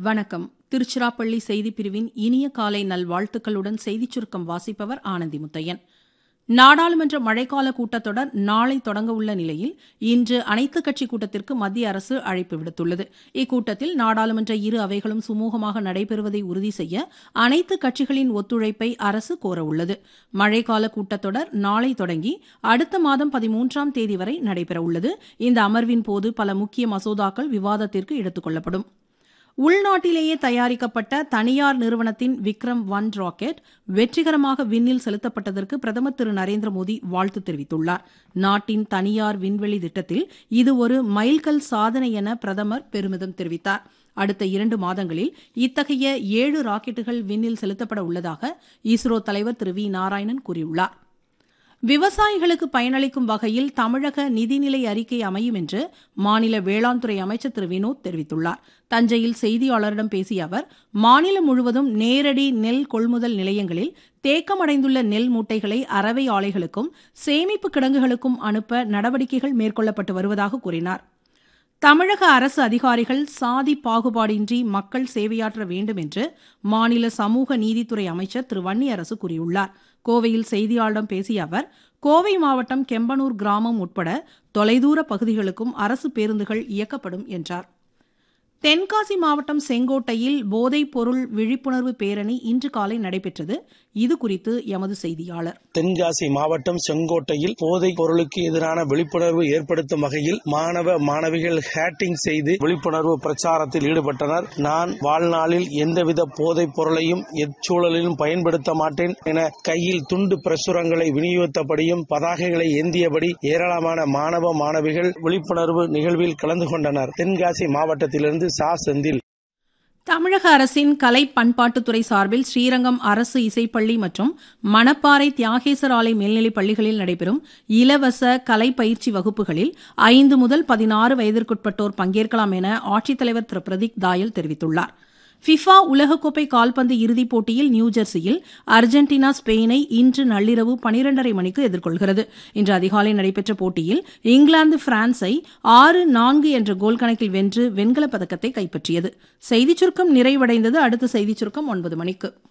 வணக்கம் திருச்சிராப்பள்ளி செய்திப் பிரிவின் இனிய காலை நல்வாழ்த்துக்களுடன் செய்திச் சுருக்கம் வாசிப்பவர் ஆனந்தி முத்தையன் நாடாளுமன்ற மழைக்கால கூட்டத்தொடர் நாளை தொடங்க உள்ள நிலையில் இன்று அனைத்துக் கட்சி கூட்டத்திற்கு மத்திய அரசு அழைப்பு விடுத்துள்ளது இக்கூட்டத்தில் நாடாளுமன்ற இரு அவைகளும் சுமூகமாக நடைபெறுவதை உறுதி செய்ய அனைத்து கட்சிகளின் ஒத்துழைப்பை அரசு கோரவுள்ளது மழைக்கால கூட்டத்தொடர் நாளை தொடங்கி அடுத்த மாதம் பதிமூன்றாம் தேதி வரை நடைபெறவுள்ளது இந்த அமர்வின் போது பல முக்கிய மசோதாக்கள் விவாதத்திற்கு எடுத்துக் கொள்ளப்படும் உள்நாட்டிலேயே தயாரிக்கப்பட்ட தனியார் நிறுவனத்தின் விக்ரம் ஒன் ராக்கெட் வெற்றிகரமாக விண்ணில் செலுத்தப்பட்டதற்கு பிரதமர் திரு நரேந்திர மோடி வாழ்த்து தெரிவித்துள்ளார் நாட்டின் தனியார் விண்வெளி திட்டத்தில் இது ஒரு மைல்கல் சாதனை என பிரதமர் பெருமிதம் தெரிவித்தார் அடுத்த இரண்டு மாதங்களில் இத்தகைய ஏழு ராக்கெட்டுகள் விண்ணில் செலுத்தப்பட உள்ளதாக இஸ்ரோ தலைவர் திரு வி நாராயணன் கூறியுள்ளார் விவசாயிகளுக்கு பயனளிக்கும் வகையில் தமிழக நிதிநிலை அறிக்கை அமையும் என்று மாநில வேளாண் துறை அமைச்சர் திரு வினோத் தெரிவித்துள்ளார் தஞ்சையில் செய்தியாளரிடம் பேசிய அவர் மாநிலம் முழுவதும் நேரடி நெல் கொள்முதல் நிலையங்களில் தேக்கமடைந்துள்ள நெல் மூட்டைகளை அரவை ஆலைகளுக்கும் சேமிப்பு கிடங்குகளுக்கும் அனுப்ப நடவடிக்கைகள் மேற்கொள்ளப்பட்டு வருவதாக கூறினார் தமிழக அரசு அதிகாரிகள் சாதி பாகுபாடின்றி மக்கள் சேவையாற்ற வேண்டும் என்று மாநில சமூக நீதித்துறை அமைச்சர் திரு வன்னியரசு கூறியுள்ளார் கோவையில் செய்தியாளரிடம் பேசிய அவர் கோவை மாவட்டம் கெம்பனூர் கிராமம் உட்பட தொலைதூர பகுதிகளுக்கும் அரசு பேருந்துகள் இயக்கப்படும் என்றார் தென்காசி மாவட்டம் செங்கோட்டையில் போதைப் பொருள் விழிப்புணர்வு பேரணி இன்று காலை நடைபெற்றது இது குறித்து எமது செய்தியாளர் தென்காசி மாவட்டம் செங்கோட்டையில் போதைப் பொருளுக்கு எதிரான விழிப்புணர்வு ஏற்படுத்தும் வகையில் மாணவ மாணவிகள் ஹேட்டிங் செய்து விழிப்புணர்வு பிரச்சாரத்தில் ஈடுபட்டனர் நான் வாழ்நாளில் எந்தவித போதைப் பொருளையும் எச்சூழலிலும் பயன்படுத்த மாட்டேன் என கையில் துண்டு பிரசுரங்களை விநியோகித்தபடியும் பதாகைகளை ஏந்தியபடி ஏராளமான மாணவ மாணவிகள் விழிப்புணர்வு நிகழ்வில் கலந்து கொண்டனர் தென்காசி மாவட்டத்திலிருந்து சா செந்தில் தமிழக அரசின் கலை பண்பாட்டுத்துறை சார்பில் ஸ்ரீரங்கம் அரசு இசைப்பள்ளி மற்றும் மணப்பாறை தியாகேசர் ஆலை மேல்நிலைப் பள்ளிகளில் நடைபெறும் இலவச கலை பயிற்சி வகுப்புகளில் ஐந்து முதல் பதினாறு வயதிற்குட்பட்டோர் பங்கேற்கலாம் என ஆட்சித்தலைவர் திரு பிரதீப் தாயல் தெரிவித்துள்ளார் ஃபிஃபா உலகக்கோப்பை கால்பந்து இறுதிப் போட்டியில் நியூஜெர்சியில் அர்ஜென்டினா ஸ்பெயினை இன்று நள்ளிரவு பனிரெண்டரை மணிக்கு எதிர்கொள்கிறது இன்று அதிகாலை நடைபெற்ற போட்டியில் இங்கிலாந்து பிரான்ஸை ஆறு நான்கு என்ற கோல் கணக்கில் வென்று வெண்கலப் பதக்கத்தை கைப்பற்றியது செய்திச் சுருக்கம் நிறைவடைந்தது அடுத்த செய்திச் சுருக்கம் ஒன்பது மணிக்கு